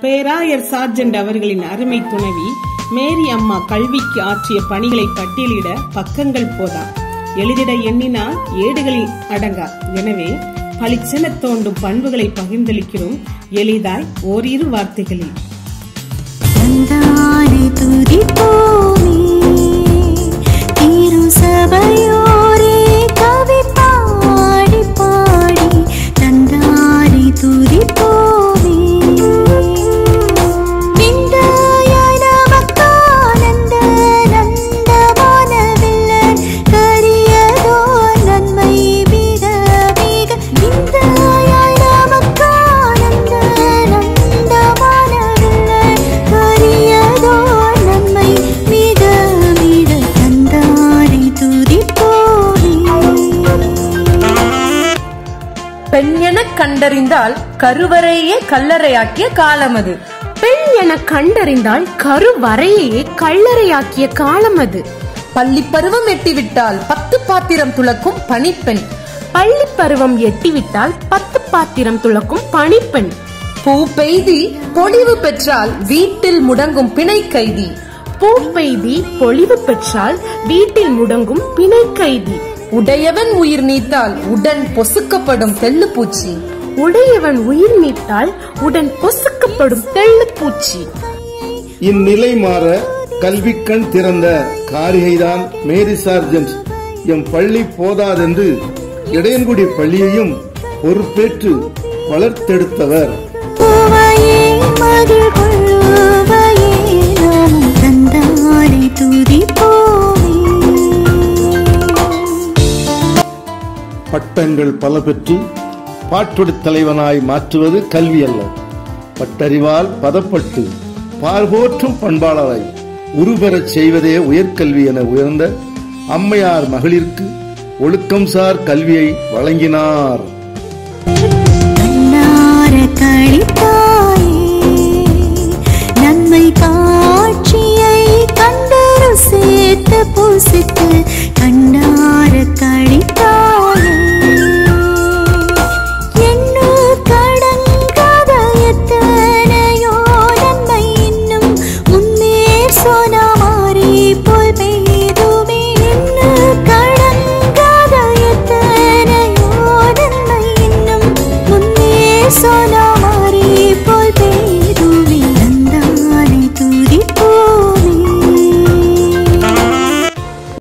பேராயர் சார்ஜென்ட் அவர்களின் அருமை துணைவி மேரி அம்மா கல்விக்கு ஆற்றிய பணிகளை பட்டியலிட பக்கங்கள் போதா எழுதிட எண்ணினால் ஏடுகளில் அடங்கா எனவே பளிச்சென தோண்டும் பண்புகளை பகிர்ந்தளிக்கிறோம் எளிதாய் ஓரிரு வார்த்தைகளில் தந்தானை துதிப்போமே தீரும் சபையோரே கவி பாடி பாடி தந்தானை துதிப்போமே விந்தாயாய் நமக்கானந்த நந்தமானவில்லன் கரியதோர் நன்மை மிக மிக விந்தாயாய் நமக்கானந்த நந்தமானவில்லன் கரியதோர் நன்மை மிக மிக தந்தானை துதிப்போமே பெண் எனக் கண்டறிந்தால் கருவறையே கல்லறையாக்கிய காலம் அது பெண் என கண்டறிந்தால் கருவறையே கல்லறையாக்கிய காலம் அது பள்ளி பருவம் எட்டிவிட்டால் பத்து பாத்திரம் துளக்கும் பணிப்பெண் பள்ளி பருவம் எட்டிவிட்டால் பத்து பாத்திரம் துளக்கும் பணிப்பெண் பூ பெய்தி பொலிவு பெற்றால் வீட்டில் முடங்கும் பிணை கைதி பூ பெய்தி பொலிவு பெற்றால் வீட்டில் முடங்கும் பிணை கைதி உடையவன் உயிர் நீத்தால் உடன் பொசுக்கப்படும் தெள்ளுப்பூச்சி உடையவன் உயிர் நீத்தால் உடன் பொசுக்கப்படும் தெள்ளுப்பூச்சி இந்நிலை மாற கல்விக்கண் திறந்த காரிகைதான் மேரி சார்ஜன்ட் எம் பள்ளி போதாதென்று இடையன்குடி பள்ளியையும் பொறுப்பேற்று வளர்த்தெடுத்தவர் பூவையே மகிழ் கொள்ளுவையே நாமும் தந்தானை துதிப்போமே பட்டங்கள் பல பெற்று பாட்டுடைத் தலைவனாய் மாற்றுவது கல்வி அல்ல பட்டறிவால் பதப்பட்டு பார்போற்றும் பண்பாளராய் உருபெறச் செய்வதே உயர்கல்வி என உயர்ந்த அம்மையார் மகளிருக்கு ஒழுக்கம்சார் கல்வியை வழங்கினார்